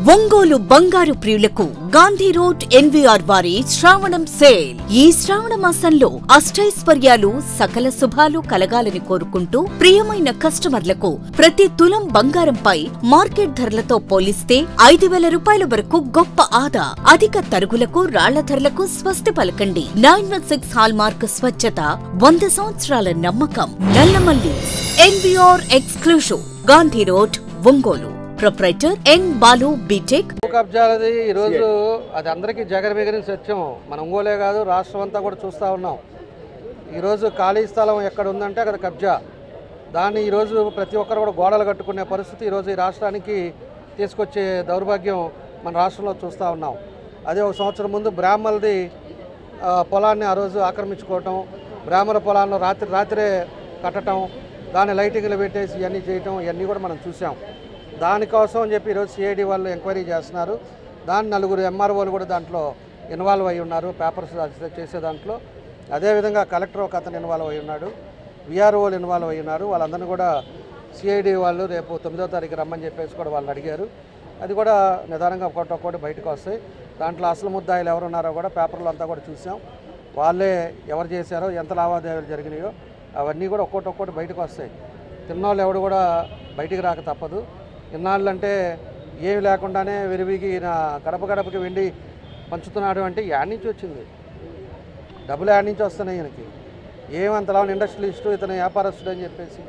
ఒంగోలు బంగారు ప్రియులకు Gandhi road NVR వారి శ్రావణం సేల్ ఈ శ్రావణ మాసంలో అష్టైశ్వర్యాలు సకల శుభాలు కలగాలని కోరుకుంటూ ప్రియమైన కస్టమర్లకు ప్రతి తులం బంగారంపై మార్కెట్ ధరలతో పోలిస్తే ఐదు వేల రూపాయల వరకు గొప్ప ఆదా అధిక తరుగులకు రాళ్ల ధరలకు స్వస్తి పలకండి nine one six hallmark స్వచ్ఛత వంద సంవత్సరాల నమ్మకం Nallamalli NVR exclusive Gandhi road Ongole proprietor N Balu B Tech భూ కబ్జాలది ఈరోజు అది అందరికీ జగరమిగిన సత్యం మన ఒంగోలే కాదు రాష్ట్రం అంతా కూడా చూస్తూ ఉన్నాం ఈరోజు ఖాళీ స్థలం ఎక్కడ ఉందంటే అక్కడ కబ్జా దాన్ని ఈరోజు ప్రతి ఒక్కరు కూడా గోడలు కట్టుకునే పరిస్థితి ఈరోజు ఈ రాష్ట్రానికి తీసుకొచ్చే దౌర్భాగ్యం మన రాష్ట్రంలో చూస్తూ ఉన్నాం అదే ఒక సంవత్సరం ముందు బ్రాహ్మణులది ఆ, పొలాన్ని ఆ రోజు ఆక్రమించుకోవటం బ్రాహ్మణ పొలాలను రాత్రి రాత్రే కట్టడం దాన్ని లైటింగ్లు పెట్టేసి ఇవన్నీ చేయటం ఇవన్నీ కూడా మనం చూసాం దానికోసం అని చెప్పి ఈరోజు సిఐడి వాళ్ళు ఎంక్వైరీ చేస్తున్నారు దాని నలుగురు ఎంఆర్ఓలు కూడా దాంట్లో ఇన్వాల్వ్ అయి ఉన్నారు పేపర్స్ చేసే దాంట్లో అదేవిధంగా కలెక్టర్ ఒక అతను ఇన్వాల్వ్ అయి ఉన్నాడు విఆర్ఓలు ఇన్వాల్వ్ అయి ఉన్నారు వాళ్ళందరినీ కూడా సిఐడి వాళ్ళు రేపు తొమ్మిదో తారీఖు రమ్మని చెప్పేసి కూడా వాళ్ళు అడిగారు అది కూడా నిదానంగా ఒక్కొక్కటి ఒక్కొక్కటి బయటకు వస్తాయి దాంట్లో అసలు ముద్దాయిలు ఎవరు ఉన్నారో కూడా పేపర్లో అంతా కూడా చూసాం వాళ్ళే ఎవరు చేశారో ఎంత లావాదేవీలు జరిగినాయో అవన్నీ కూడా ఒక్కొక్కటి ఒక్కొక్కటి బయటకు వస్తాయి తిన్నోళ్ళు ఎవడు కూడా బయటికి రాక తప్పదు ఇన్నాళ్ళు అంటే ఏమి లేకుండానే విరివిగి ఈయన గడప గడపకి వెండి పంచుతున్నాడు అంటే యాడ్ నుంచి వచ్చింది డబ్బులు యాడ్ నుంచి వస్తున్నాయి ఈయనకి ఏమంతలా ఇండస్ట్రియలిస్టు ఇతను వ్యాపారస్తుడు అని చెప్పేసి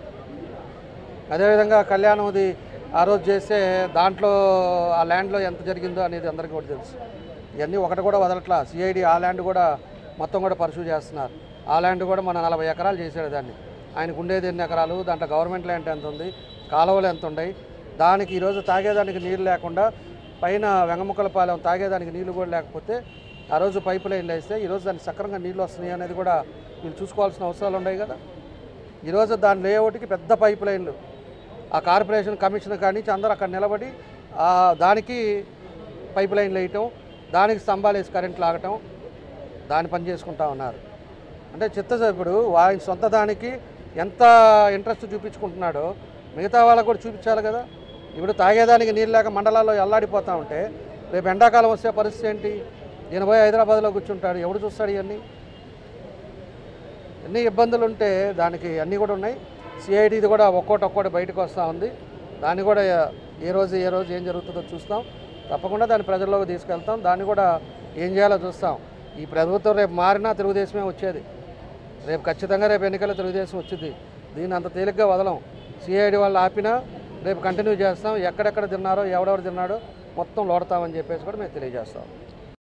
అదేవిధంగా కళ్యాణంది ఆ రోజు చేస్తే దాంట్లో ఆ ల్యాండ్లో ఎంత జరిగిందో అనేది అందరికీ కూడా తెలుసు ఇవన్నీ ఒకటి కూడా వదలట్లా సిఐడి ఆ ల్యాండ్ కూడా మొత్తం కూడా పర్సూ చేస్తున్నారు ఆ ల్యాండ్ కూడా మన నలభై ఎకరాలు చేశాడు దాన్ని ఆయనకు ఉండేది ఎన్ని ఎకరాలు దాంట్లో గవర్నమెంట్ ల్యాండ్ ఎంత ఉంది కాలువలు ఎంత ఉన్నాయి దానికి ఈరోజు తాగేదానికి నీళ్ళు లేకుండా పైన వెంగముక్కలపాలెం తాగేదానికి నీళ్ళు కూడా లేకపోతే ఆ రోజు పైప్ లైన్లు వేస్తే ఈరోజు దానికి సక్రంగా నీళ్ళు వస్తున్నాయి అనేది కూడా వీళ్ళు చూసుకోవాల్సిన అవసరాలు ఉన్నాయి కదా ఈరోజు దాని లేఅవుట్కి పెద్ద పైప్ లైన్లు ఆ కార్పొరేషన్ కమిషన్ కాడి నుంచి అందరూ అక్కడ నిలబడి ఆ దానికి పైప్ లైన్లు వేయటం దానికి స్తంభాలు వేసి కరెంట్ లాగటం దాని పని చేసుకుంటా ఉన్నారు అంటే చిత్తసభ్యుడు ఆయన సొంత దానికి ఎంత ఇంట్రెస్ట్ చూపించుకుంటున్నాడో మిగతా వాళ్ళకు కూడా చూపించాలి కదా ఇప్పుడు తాగేదానికి నీళ్ళు లేక మండలాల్లో ఎల్లాడిపోతూ ఉంటే రేపు ఎండాకాలం వస్తే పరిస్థితి ఏంటి ఈయన పోయి హైదరాబాద్లో కూర్చుంటాడు ఎవడు చూస్తాడు ఇవన్నీ ఎన్ని ఇబ్బందులు ఉంటే దానికి అన్నీ కూడా ఉన్నాయి సిఐడిది కూడా ఒక్కోటి ఒక్కోటి బయటకు వస్తూ ఉంది దాన్ని కూడా ఏ రోజు ఏ రోజు ఏం జరుగుతుందో చూస్తాం తప్పకుండా దాన్ని ప్రజల్లోకి తీసుకెళ్తాం దాన్ని కూడా ఏం చేయాలో చూస్తాం ఈ ప్రభుత్వం రేపు మారినా తెలుగుదేశమే వచ్చేది రేపు ఖచ్చితంగా రేపు ఎన్నికల్లో తెలుగుదేశం వచ్చింది దీన్ని అంత తేలిగ్గా వదలం సిఐడి వాళ్ళు ఆపినా రేపు కంటిన్యూ చేస్తాం ఎక్కడెక్కడ తిన్నారో ఎవడెవరు తిన్నాడో మొత్తం లోడతామని చెప్పేసి కూడా మేము తెలియజేస్తాం